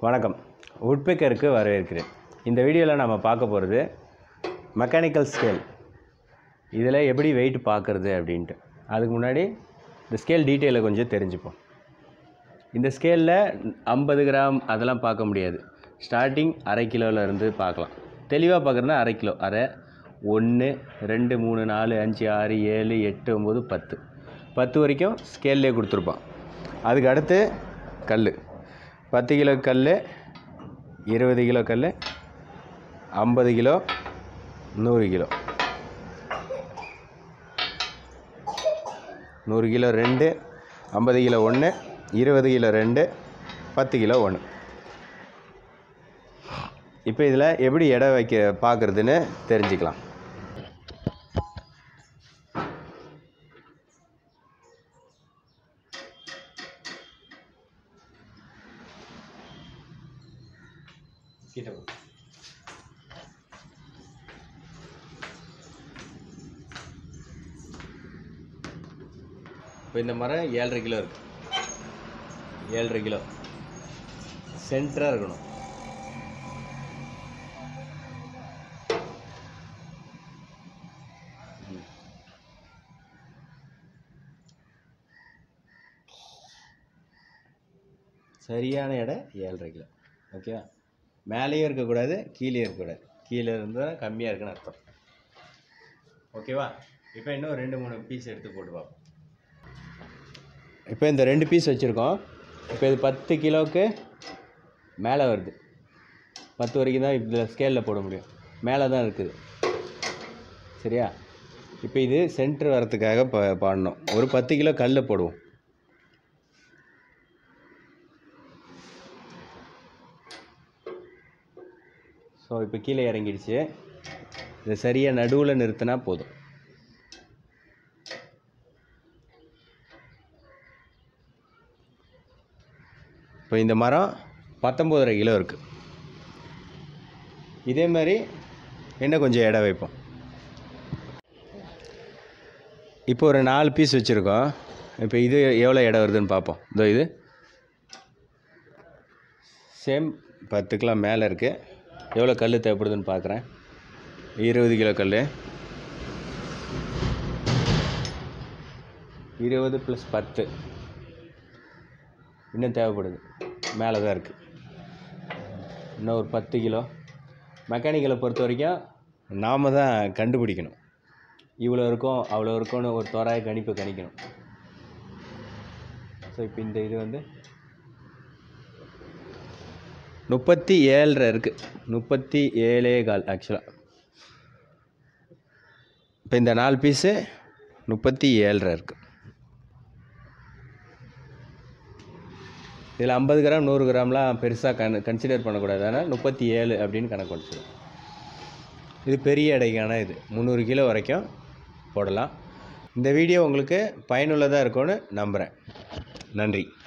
வணக்கம் உட்பெக்கருக்கு வரவேற்கிறேன் இந்த வீடியோவில் நம்ம பார்க்க போகிறது மெக்கானிக்கல் ஸ்கேல் இதில் எப்படி வெயிட் பார்க்குறது அப்படின்ட்டு அதுக்கு முன்னாடி இந்த ஸ்கேல் டீட்டெயிலை கொஞ்சம் தெரிஞ்சுப்போம் இந்த ஸ்கேலில் ஐம்பது கிராம் அதெல்லாம் பார்க்க முடியாது ஸ்டார்டிங் அரை கிலோவில் இருந்து பார்க்கலாம் தெளிவாக பார்க்குறதுனா அரை கிலோ அரை ஒன்று ரெண்டு மூணு நாலு அஞ்சு ஆறு ஏழு எட்டு ஒம்பது பத்து பத்து வரைக்கும் ஸ்கேல்லே கொடுத்துருப்பான் அதுக்கு அடுத்து கல் பத்து கிலோ கல் இருபது கிலோ கல் ஐம்பது கிலோ நூறு கிலோ நூறு கிலோ ரெண்டு ஐம்பது கிலோ ஒன்று இருபது கிலோ ரெண்டு பத்து கிலோ ஒன்று இப்போ இதில் எப்படி எடை வைக்க பார்க்குறதுன்னு தெரிஞ்சுக்கலாம் இப்போ இந்த மரம் ஏழரை கிலோ இருக்கு ஏழரை கிலோ சென்டராக இருக்கணும் ம். சரியான எடை ஏழரை கிலோ ஓகேவா மேலேயும் இருக்கக்கூடாது கீழே இருக்கக்கூடாது கீழே இருந்தால் கம்மியாக இருக்குன்னு அர்த்தம் ஓகேவா இப்போ இன்னும் ரெண்டு மூணு பீஸ் எடுத்து போட்டு பார்ப்போம் இப்போ இந்த ரெண்டு பீஸ் வச்சுருக்கோம் இப்போ இது பத்து கிலோவுக்கு மேலே வருது பத்து வரைக்கும் தான் இதில் ஸ்கேலில் போட முடியும் மேலே தான் இருக்குது சரியா இப்போ இது சென்டர் வரத்துக்காக ப பாடணும் ஒரு பத்து கிலோ கல்லை போடுவோம் ஸோ இப்போ கீழே இறங்கிடுச்சு இதை சரியாக நடுவில் நிறுத்தினா போதும் இப்போ இந்த மரம் பத்தொம்போதரை கிலோ இருக்குது இதே மாதிரி இன்னும் கொஞ்சம் எடை வைப்போம் இப்போ ஒரு நாலு பீஸ் வச்சுருக்கோம் இப்போ இது எவ்வளோ எடை வருதுன்னு பார்ப்போம் இதோ இது சேம் பத்து கிலோ மேலே இருக்குது எவ்வளோ கல் தேவைப்படுதுன்னு பார்க்குறேன் இருபது கிலோ கல் இருபது ப்ளஸ் பத்து இன்னும் தேவைப்படுது மேலே தான் இருக்குது இன்னும் ஒரு பத்து கிலோ மெக்கானிக்கலை பொறுத்த வரைக்கும் நாம் தான் கண்டுபிடிக்கணும் இவ்வளோ இருக்கும் அவ்வளோ இருக்கும்னு ஒரு தோராய கணிப்பு கணிக்கணும் ஸோ இப்போ இந்த இது வந்து முப்பத்தி ஏழரை இருக்குது முப்பத்தி ஏழே கால் ஆக்சுவலாக இப்போ இந்த நாலு பீஸு முப்பத்தி ஏழரை இருக்குது இதில் ஐம்பது கிராம் நூறு கிராம்லாம் பெருசாக கன் கன்சிடர் பண்ணக்கூடாது ஆனால் முப்பத்தி ஏழு அப்படின்னு கணக்கு வச்சுடும் இது பெரிய எடைக்கான இது முந்நூறு கிலோ வரைக்கும் போடலாம் இந்த வீடியோ உங்களுக்கு பயனுள்ளதாக இருக்கும்னு நம்புகிறேன் நன்றி